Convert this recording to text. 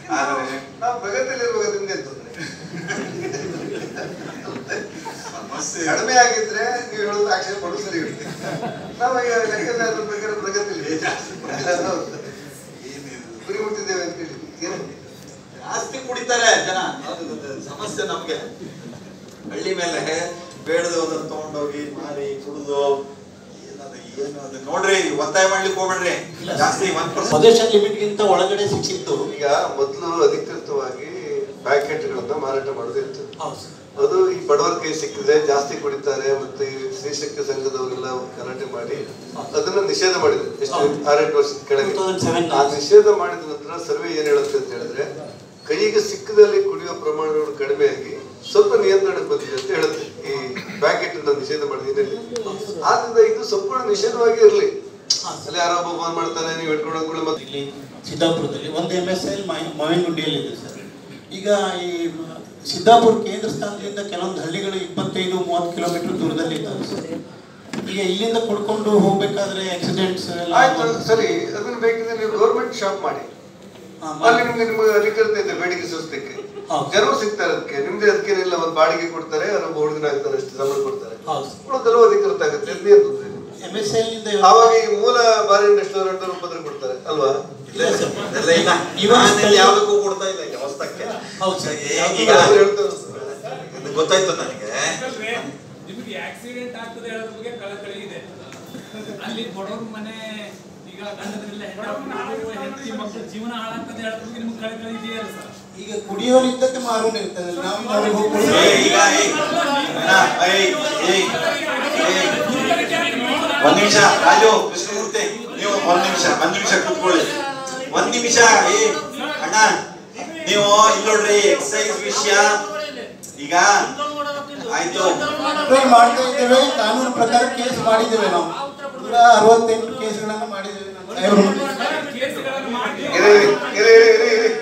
ಆದ್ರೆ ನಾವು ಪ್ರಗತಿಯಲ್ಲಿರುವಾಗ ನಿಮ್ಗೆ ತೊಂದರೆ ಸಮಸ್ಯೆ ಕಡಿಮೆ ಆಗಿದ್ರೆ ನೀವು ಹೇಳೋದು ಆಕ್ಷೇಪ ಮಾಡೋದು ಸರಿ ಇರುತ್ತೆ ನಾವು ಈಗ ಲೆಕ್ಕಾಚಾರದ ಪ್ರಕಾರ ಪ್ರಗತಿಯಲ್ಲಿ ಹೌದು. ಏನಿದು ಗುರಿ ಮುಟ್ಟಿದ್ದೇವೆ ಅಂತ ಹೇಳಿ ಏನು? ಜಾಸ್ತಿ ಕುಡಿತಾರೆ ಜನ ಅದು ಅದು ಸಮಸ್ಯೆ ನಮ್ಗೆ ಹಳ್ಳಿ ಮೇಲೆ ಬೇಡದವ್ರನ್ನ ತಗೊಂಡೋಗಿ ಮಾರಿ ಕುಡಿದು ಏನದು ಏನು ಅದು ನೋಡ್ರಿ ಒತ್ತಾಯ ಮಾಡ್ಲಿಕ್ಕೆ ಹೋಗ್ಬೇಡ್ರಿ ಜಾಸ್ತಿ ಒಂದ್ ಪರ್ಸೆಂಟ್ ಸ್ವದೇಶನ್ ಲಿಮಿಟ್ಗಿಂತ ಒಳಗಡೆ ಸಿಕ್ಕಿತ್ತು ಈಗ ಮೊದಲು ಅಧಿಕೃತವಾಗಿ ಪ್ಯಾಕೆಟ್ಗಳನ್ನ ಮಾರಾಟ ಮಾಡೋದಿತ್ತು ಹೌದು ಸರ್ ಅದು ಈ ಬಡವರ ಕೈ ಸಿಕ್ಕಿದ್ರೆ ಜಾಸ್ತಿ ಕುಡಿತಾರೆ ಮತ್ತೆ ಈ ಸ್ತ್ರೀಶಕ್ತಿ ಸಂಘದವರೆಲ್ಲ ಗಲಾಟೆ ಮಾಡಿ ಅದನ್ನ ನಿಷೇಧ ಮಾಡಿದ್ರು ಎಷ್ಟು ಹೌದು. ಆರೆಂಟು ವರ್ಷದ ಕೆಳಗೆ 2007 ಆ ನಿಷೇಧ ಮಾಡಿದ ನಂತರ ಸರ್ವೆ ಏನ್ ಹೇಳುತ್ತೆ ಅಂತ ಹೇಳಿದ್ರೆ ಕೈಗೆ ಸಿಕ್ಕದಲ್ಲಿ ಕುಡಿಯುವ ಪ್ರಮಾಣಗಳು ಕಡಿಮೆಯಾಗಿ ಸ್ವಲ್ಪ ನಿಯಂತ್ರಣಕ್ಕೆ ಬಂದಿದೆ ಅಂತ ಹೇಳುತ್ತೆ ಈ ಪ್ಯಾಕೆಟ್ ಅನ್ನ ನಿಷೇಧ ಮಾಡಿದ ಹಿನ್ನೆಲೆ ಆದ್ರಿಂದ ಇದು ಸಂಪೂರ್ಣ ನಿಷೇಧವಾಗಿ ಇರಲಿ ಅಲ್ಲಿ ಯಾರೋ ಒಬ್ಬ ಫೋನ್ ಮಾಡ್ತಾನೆ ನೀವು ಇಟ್ಕೊಂಡು ಹೋಗ್ಕೊಳ್ಳಿ ಮತ್ತೆ ಇಲ್ಲಿ ಸಿದ್ದಾಪುರದಲ್ಲಿ ಒಂದು ಎಮ್ ಎಸ್ ಎಲ್ ಮಾವಿನಗುಂಡಿಯಲ್ಲಿದೆ ಸರ್ ಈಗ ಈ ಸಿದ್ದಾಪುರ ಕೇಂದ್ರ ಸ್ಥಾನದಿಂದ ಕೆಲವೊಂದು ಹಳ್ಳಿಗಳು ಇಪ್ಪತ್ತೈದು ಮೂವತ್ತು ಕಿಲೋಮೀಟರ್ ದೂರದಲ್ಲಿ ಇದ್ದಾವೆ ಸರ್ ಈಗ ಇಲ್ಲಿಂದ ಕೊಡ್ಕೊಂಡು ಹೋಗ್ಬೇಕಾದ್ರೆ ಆಕ್ಸಿಡೆಂಟ್ಸ್ ಎಲ್ಲ ಆಯ್ತು ಸರಿ ಅದನ್ನ ಬೇಕಿದ್ರೆ ನೀವು ಗೌರ್ಮೆಂಟ್ ಶಾಪ್ ಮಾಡಿ ಹಾ, ಅಲ್ಲಿ ನಿಮ್ಗೆ ನಿಮ್ಗೆ ಅಧಿಕೃತ ಇದೆ ಬೇಡಿಕೆ ಸೂಚಿಸಲಿಕ್ಕೆ ಹೌದು. ಜನರು ಸಿಗ್ತಾರೆ ಅದಕ್ಕೆ ನಿಮ್ದೇ ಅದಕ್ಕೇನಿಲ್ಲ ಒಂದು ಬಾಡಿಗೆ ಕೊಡ್ತಾರೆ ಅವ್ರೊಬ್ಬ ಹುಡುಗನ ಆಗ್ತಾರೆ ಅಷ್ಟು ಸಂಬಳ ಕೊಡ್ತಾರೆ ಹೌದು ಸರ್ ಉಳಿದೆಲ್ಲವೂ ಅಧಿಕೃತ ಆಗುತ್ತೆ ಅದೇನ್ ತೊಂದ್ರೆ ಇಲ್ಲ. ಎಮ್ ಎಸ್ ಎಲ್ ನಿಂದ ಆವಾಗ ಈ ಮೂಲ ಬಾರ್ ಅಂಡ್ ರೆಸ್ಟೋರೆಂಟ್ ಉಪದ್ರ ಕೊಡ್ತಾರೆ ಅಲ್ವಾ ಇಲ್ಲ ಸರ್ ಅದೆಲ್ಲ ಇಲ್ಲ ಇವಾಗ ನಾನು ಯಾವ್ದಕ್ಕೂ ಕೊಡ್ತಾ ಇಲ್ಲ ಈಗ ಹೊಸ್ತಕ್ಕೆ ಹೌದು ಸರ್ ಈಗ ಅವ್ರು ಹೇಳ್ತಾರೆ. ಇದು ಗೊತ್ತಾಯ್ತು ನನಗೆ ಯಾಕಂದ್ರೆ ನಿಮಗೆ ಆಕ್ಸಿಡೆಂಟ್ ಆಗ್ತದೆ ಹೇಳೋದ್ರ ಬಗ್ಗೆ ಕಳಕಳಿ ಇದೆ ಅಲ್ಲಿ ಬಡವ್ರ ಮನೆ ಈಗ ಗಂಡದ್ರೆಲ್ಲ ಹೆಂಡತಿ ಮಕ್ಕಳು ಜೀವನ ಹಾಳಾಗ್ತದೆ ಹೇಳೋದ್ರ ಬಗ್ಗೆ ನಿಮ್ಗೆ ಕಳಕಳಿ ಇದೆಯಲ್ಲ ಸರ್ ಈಗ ಕುಡಿಯೋರಿದ್ದಕ್ಕೆ ಮಾರೋನ್ ಇರ್ತದೆ ನಾವು ಅವ್ರಿಗೆ ಹೋಗ್ಬೋದು ಏ, ಈಗ ಏ, ಅಣ್ಣ, ಏಯ್, ಏಯ್, ಏಯ್. ಒಂದ್ ನಿಮಿಷ ರಾಜು ಕೃಷ್ಣಮೂರ್ತಿ ನೀವು ಒಂದ್ ನಿಮಿಷ ಒಂದ್ ನಿಮಿಷ ಕೂತ್ಕೊಳ್ಳಿ ಒಂದ್ ನಿಮಿಷ ಏ ಅಣ್ಣ ನೀವು ಇಲ್ಲಿ ನೋಡ್ರಿ ಎಕ್ಸೈಸ್ ವಿಷಯ ಈಗ ಆಯ್ತು ಕಂಟ್ರೋಲ್ ಮಾಡ್ತಾ ಇದ್ದೇವೆ ಕಾನೂನು ಪ್ರಕಾರ ಕೇಸ್ ಮಾಡಿದ್ದೇವೆ ನಾವು ನೂರ ಅರವತ್ತೆಂಟು ಕೇಸ್ಗಳನ್ನು ಮಾಡಿದ್ದೇವೆ ನಮ್ಮ ಸಾಹೇಬ್ರು ಕೇಸ್ಗಳನ್ನು ಮಾಡಿ ಇರಿ, ಇರಿ, ಇರಿ, ಇರಿ, ಇರಿ.